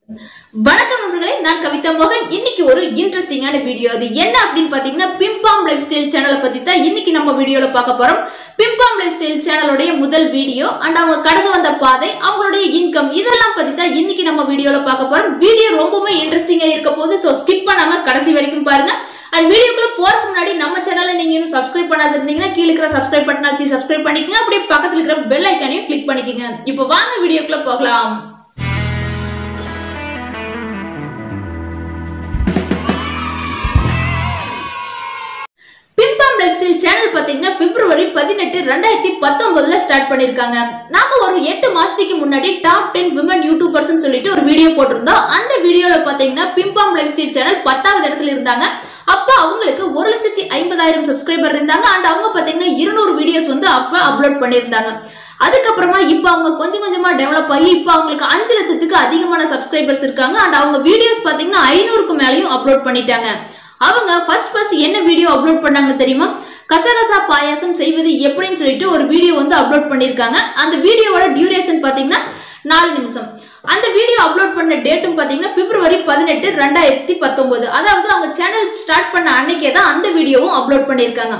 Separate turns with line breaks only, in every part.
வணக்கம் நண்பர்களே நான் கவிதா மோகன் இன்னைக்கு ஒரு இன்ட்ரெஸ்டிங்கான வீடியோ அது என்ன அப்படின்னு பாத்தீங்கன்னா பிம்பாம் லைஃப் ஸ்டைல் சேனலை பத்தி தான் இன்னைக்கு நம்ம வீடியோல பார்க்க போறோம் பிம்பாம் லைஃப் ஸ்டைல் சேனலோடைய முதல் வீடியோ அண்ட் அவங்க கடந்து வந்த பாதை அவங்களுடைய இன்கம் இதெல்லாம் பத்தி தான் இன்னைக்கு நம்ம வீடியோல பார்க்க போறோம் வீடியோ ரொம்பவுமே இன்ட்ரெஸ்டிங்கா இருக்க போது ஸோ ஸ்கிப் பண்ணாம கடைசி வரைக்கும் பாருங்க அண்ட் வீடியோக்குள்ள போறதுக்கு முன்னாடி நம்ம சேனலை நீங்க இன்னும் சப்ஸ்கிரைப் பண்ணாத இருந்தீங்கன்னா கீழே இருக்கிற சப்ஸ்கிரைப் பட்டன் அழுத்தி சப்ஸ்கிரைப் பண்ணிக்கங்க அப்படியே பக்கத்துல இருக்கிற பெல் ஐக்கானையும் கிளிக் பண்ணிக்கங்க இப்போ வாங்க வீடியோக்குள்ள போகலாம் பிம்பாம் லைஃப் ஸ்டைல் சேனல் பாத்தீங்கன்னா பிப்ரவரி பதினெட்டு ரெண்டாயிரத்தி பத்தொன்பதுல ஸ்டார்ட் பண்ணிருக்காங்க நாம ஒரு எட்டு மாசத்துக்கு முன்னாடி டாப் டென் விமன் யூடியூபர்ஸ் சொல்லிட்டு ஒரு வீடியோ போட்டிருந்தோம் அந்த வீடியோல பாத்தீங்கன்னா பிம்பாம் லைஃப் ஸ்டைல் சேனல் பத்தாவது இடத்துல இருந்தாங்க அப்ப அவங்களுக்கு ஒரு லட்சத்தி ஐம்பதாயிரம் சப்ஸ்கிரைபர் இருந்தாங்க அண்ட் அவங்க பாத்தீங்கன்னா இருநூறு வீடியோஸ் வந்து அப்ப அப்லோட் பண்ணியிருந்தாங்க அதுக்கப்புறமா இப்ப அவங்க கொஞ்சம் கொஞ்சமா டெவலப் ஆகி இப்ப அவங்களுக்கு அஞ்சு லட்சத்துக்கு அதிகமான சப்ஸ்கிரைபர்ஸ் இருக்காங்க அண்ட் அவங்க வீடியோஸ் பாத்தீங்கன்னா ஐநூறுக்கு மேலயும் அப்லோட் பண்ணிட்டாங்க அவங்க ஃபர்ஸ்ட் ஃபர்ஸ்ட் என்ன வீடியோ அப்லோட் பண்ணாங்கன்னு தெரியுமா கசகசா பாயாசம் செய்வது எப்படின்னு சொல்லிட்டு ஒரு வீடியோ வந்து அப்லோட் பண்ணியிருக்காங்க அந்த வீடியோவோட டியூரேஷன் பார்த்தீங்கன்னா நாலு நிமிஷம் அந்த வீடியோ அப்லோட் பண்ண டேட்டும் பார்த்தீங்கன்னா பிப்ரவரி பதினெட்டு ரெண்டாயிரத்தி பத்தொன்பது அதாவது அவங்க சேனல் ஸ்டார்ட் பண்ண அன்னைக்கே தான் அந்த வீடியோவும் அப்லோட் பண்ணியிருக்காங்க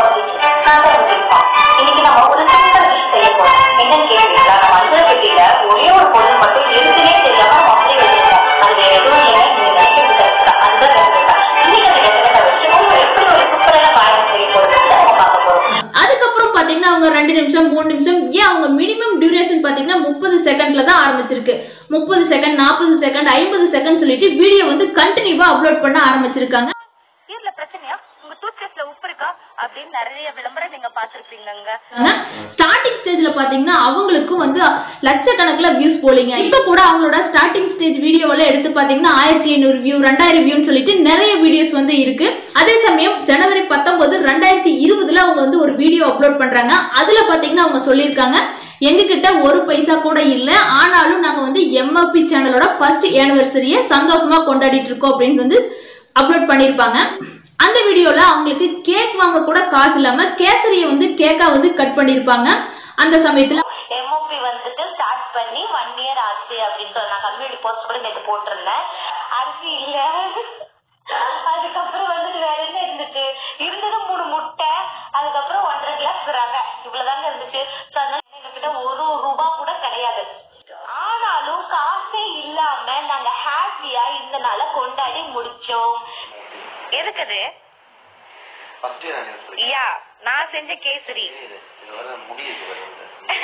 இன்னைக்கு நம்ம ஒரு சிம்பிள் டிஷ் செய்ய போறோம் என்னன்னு கேட்டீங்களா நம்ம மஞ்சள் பெட்டியில ஒரே ஒரு பொருள் மட்டும் எதுக்குன்னே தெரியாம நம்ம அப்படியே வச்சிருக்கோம் அது வேற எதுவும் இல்லை நீங்க நினைக்கிறது கரெக்ட் தான் அதுதான் கரெக்ட் தான் இன்னைக்கு அந்த ரெசிபி வச்சு நம்ம எப்படி ஒரு சூப்பரான பாயசம் செய்ய போறோம் நம்ம பார்க்க போறோம்
அதுக்கப்புறம் பாத்தீங்கன்னா அவங்க ரெண்டு நிமிஷம் மூணு நிமிஷம் ஏன் அவங்க மினிமம் டியூரேஷன் பாத்தீங்கன்னா முப்பது செகண்ட்ல தான் ஆரம்பிச்சிருக்கு முப்பது செகண்ட் நாற்பது செகண்ட் ஐம்பது செகண்ட் சொல்லிட்டு வீடியோ வந்து கண்டினியூவா அப்லோட் பண்ண ஆரம்பிச்சிருக்காங்க
இதுல பிரச்சனையா உங்க டூத்பேஸ்ட்ல உப்பு இருக்கா அப்படின்னு நிறைய விளம்பரம் நீங்க பாத்திருப்பீங்க
ஸ்டார்டிங் ஸ்டேஜ்ல பாத்தீங்கன்னா அவங்களுக்கும் வந்து லட்சக்கணக்குல வியூஸ் போலீங்க இப்ப கூட அவங்களோட ஸ்டார்டிங் ஸ்டேஜ் வீடியோவெல்லாம் எடுத்து பாத்தீங்கன்னா ஆயிரத்தி ஐநூறு வியூ ரெண்டாயிரம் வியூன்னு சொல்லிட்டு நிறைய வீடியோஸ் வந்து இருக்கு அதே சமயம் ஜனவரி பத்தொன்பது ரெண்டாயிரத்தி இருபதுல அவங்க வந்து ஒரு வீடியோ அப்லோட் பண்றாங்க அதுல பாத்தீங்கன்னா அவங்க சொல்லியிருக்காங்க எங்ககிட்ட ஒரு பைசா கூட இல்ல ஆனாலும் நாங்க வந்து எம்எப்பி சேனலோட ஃபர்ஸ்ட் ஆனிவர்சரியை சந்தோஷமா கொண்டாடிட்டு இருக்கோம் அப்படின்னு வந்து அப்லோட் பண்ணியிருப்பாங்க அந்த வீடியோல அவங்களுக்கு கேக் வாங்க கூட காசு இல்லாம கேசரியை வந்து கேக்கா வந்து கட் பண்ணிருப்பாங்க அந்த சமயத்துல
எம்ஓபி வந்துட்டு ஸ்டார்ட் பண்ணி ஒன் இயர் ஆச்சு அப்படின்னு சொல்லி நான் கம்யூனிட்டி போஸ்ட் கூட நேற்று போட்டிருந்தேன் அரிசி இல்ல அதுக்கப்புறம் வந்துட்டு வேற என்ன இருந்துச்சு இருந்தது மூணு முட்டை அதுக்கப்புறம் ஒன்றரை கிளாஸ் ரவை இவ்வளவுதாங்க இருந்துச்சு So, அதனால எங்ககிட்ட ஒரு ரூபா கூட கிடையாது ஆனாலும் காசே இல்லாம நாங்க ஹாப்பியா இந்த நாளை கொண்டாடி முடிச்சோம் எதுக்குது
ஃபர்ஸ்ட் இயர் ஆனிவர்சரி
யா நான் செஞ்ச கேசரி
இது இது வர முடியுது வருது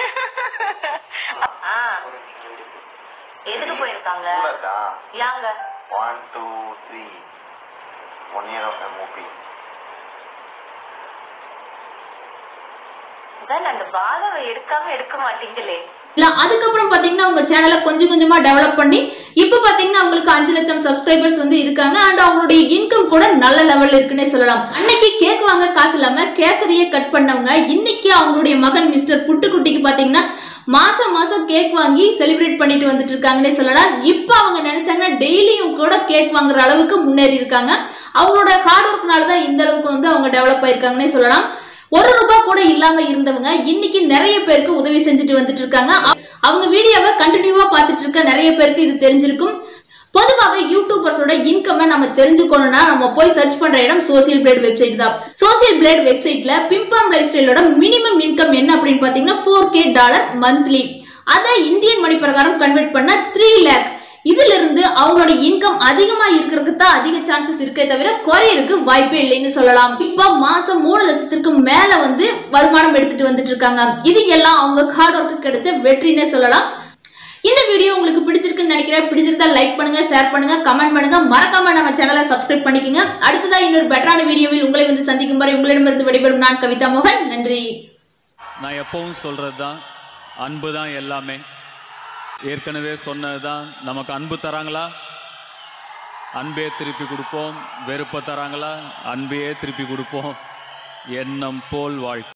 ஆ எதுக்கு போயிருக்காங்க
கூடதா
யாங்க
one two three one year of movie
அதான் அந்த பாதாவை எடுக்காம எடுக்க மாட்டீங்களே
இல்ல அதுக்கப்புறம் பாத்தீங்கன்னா அவங்க சேனலை கொஞ்சம் கொஞ்சமா டெவலப் பண்ணி இப்ப பாத்தீங்கன்னா அவங்களுக்கு அஞ்சு லட்சம் சப்ஸ்கிரைபர்ஸ் வந்து இருக்காங்க அண்ட் அவங்களுடைய இன்கம் கூட நல்ல லெவல்ல இருக்குன்னே சொல்லலாம் அன்னைக்கு கேக் வாங்க காசு இல்லாம கேசரியை கட் பண்ணவங்க இன்னைக்கு அவங்களுடைய மகன் மிஸ்டர் புட்டுக்குட்டிக்கு பாத்தீங்கன்னா மாசம் மாசம் கேக் வாங்கி செலிப்ரேட் பண்ணிட்டு வந்துட்டு இருக்காங்கன்னே சொல்லலாம் இப்ப அவங்க நினைச்சாங்கன்னா டெய்லியும் கூட கேக் வாங்குற அளவுக்கு முன்னேறி இருக்காங்க அவங்களோட ஹார்ட் ஒர்க்னால தான் இந்த அளவுக்கு வந்து அவங்க டெவலப் ஆயிருக்காங்கன்னே சொல்லலாம் ஒரு ரூபாய் கூட இல்லாம இருந்தவங்க இன்னைக்கு நிறைய பேருக்கு உதவி செஞ்சுட்டு வந்துட்டு இருக்காங்க அவ- அவங்க வீடியோவை கண்டினியூவா பார்த்துட்டு இருக்க நிறைய பேருக்கு இது தெரிஞ்சிருக்கும் பொதுவாகவே யூடியூபர்ஸோட இன்கம் நம்ம தெரிஞ்சுக்கணும்னா நம்ம போய் சர்ச் பண்ற இடம் சோசியல் பிளேட் வெப்சைட் தான் சோசியல் பிளேட் வெப்சைட்ல பிம்பாம் லைஃப் ஸ்டைலோட மினிமம் இன்கம் என்ன அப்படின்னு பாத்தீங்கன்னா ஃபோர் கே டாலர் மந்த்லி அதை இந்தியன் மணி பிரகாரம் கன்வெர்ட் பண்ண த்ரீ லேக் இதுல இருந்து அவங்களோட இன்கம் அதிகமா இருக்கிறதுக்கு தான் அதிக சான்சஸ் இருக்கே தவிர குறையறதுக்கு வாய்ப்பே இல்லைன்னு சொல்லலாம் இப்ப மாசம் மூணு லட்சத்திற்கு மேல வந்து வருமானம் எடுத்துட்டு வந்துட்டு இருக்காங்க இது எல்லாம் அவங்க ஹார்ட் ஒர்க்கு கிடைச்ச வெற்றினே சொல்லலாம் இந்த வீடியோ உங்களுக்கு பிடிச்சிருக்குன்னு நினைக்கிறேன் பிடிச்சிருந்தா லைக் பண்ணுங்க ஷேர் பண்ணுங்க கமெண்ட் பண்ணுங்க மறக்காம நம்ம சேனலை சப்ஸ்கிரைப் பண்ணிக்கங்க அடுத்ததா இன்னொரு பெட்டரான வீடியோவில் உங்களை வந்து சந்திக்கும் வரை உங்களிடமிருந்து விடைபெறும் நான் கவிதா மோகன் நன்றி
நான் எப்பவும் சொல்றது தான் அன்பு தான் எல்லாமே ஏற்கனவே சொன்னது தான் நமக்கு அன்பு தராங்களா அன்பே திருப்பி கொடுப்போம் வெறுப்ப தராங்களா அன்பையே திருப்பி கொடுப்போம் எண்ணம் போல் வாழ்க்கை